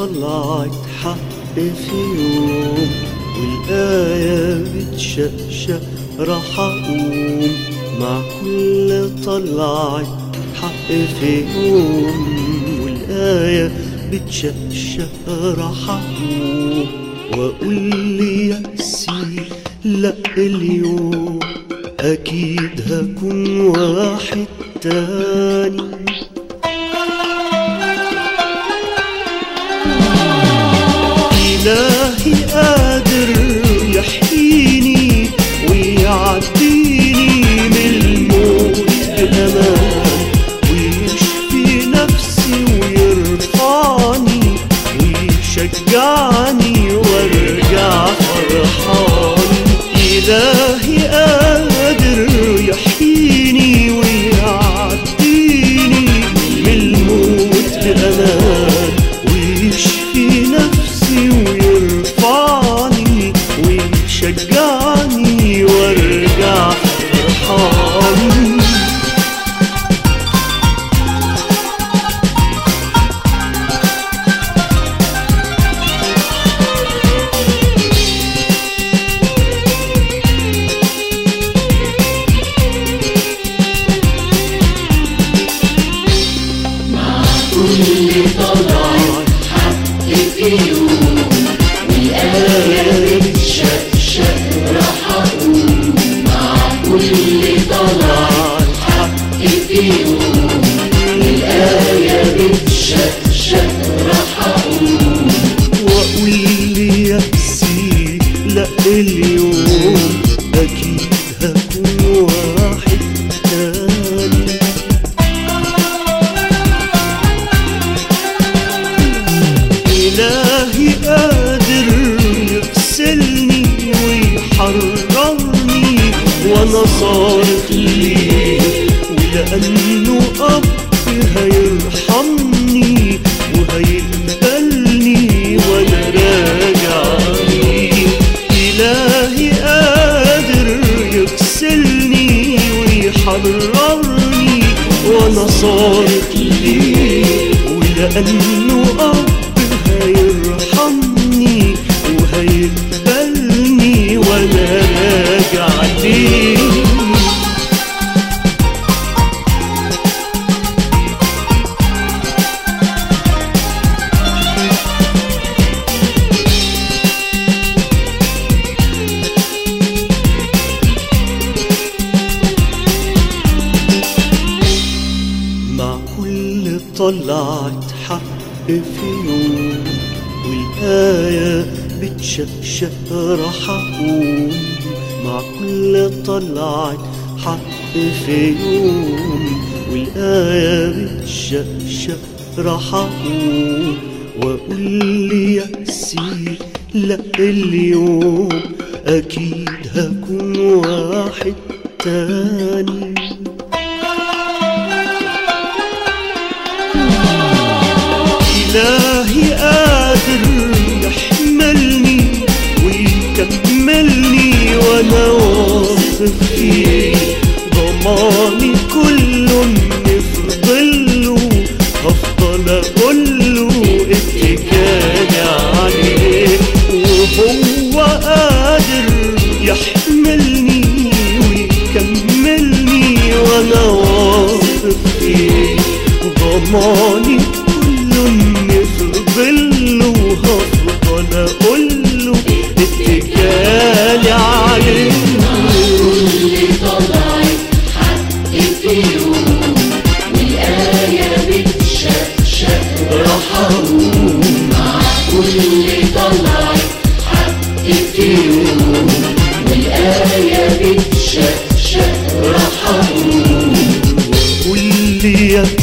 طلعت حق في يوم والآية بتشقشق راح أقوم مع كل طلعت حق في يوم والآية بتشقشق راح أقوم وأقول لي يأسي لأ اليوم أكيد هكون واحد تاني إلهي قادر يحييني ويعديني من الموت بأمان ويشفي نفسي ويرفعني ويشجعني وارجع فرحان إلهي قادر يحييني ويعديني من الموت بأمان ويشفي نفسي ويرفعني ويشجعني وارجع فرحان كل طلعت حق في يوم والآية بتشقشق راح أقوم مع كل طلعت حق في يوم والآية بتشقشق راح أقوم واقول لي يأسي لا اليوم اكيد هكون واحد تاني إلهي قادر يغسلني ويحررني وأنا صارخ ليه ولأنه أب هيرحمني وهيقبلني وأنا راجع ليه إلهي قادر يغسلني ويحررني وأنا صارخ ليه ولأنه أب هيرحمني وهيقبلني وأنا راجع ليه مع كل طلعت حق في يوم والآية بتشقشق راح أقوم مع كل طلعت حق في يوم والآية بتشقشق راح أقوم وأقول لي يأسي لأ اليوم أكيد هكون واحد تاني إلهي قادر يحملني ويكملني وأنا واثق فيه ضماني كل إني في ظله هفضل أقوله اتكالي عليه وهو قادر يحملني ويكملني وأنا واثق فيه ضماني كل إني في ظله هفضل أقوله اتكالي عليه كل طلعت حق في يوم والآية بتشقشق راح أقوم مع كل طلعت حق في يوم والآية بتشقشق راح أقوم واللي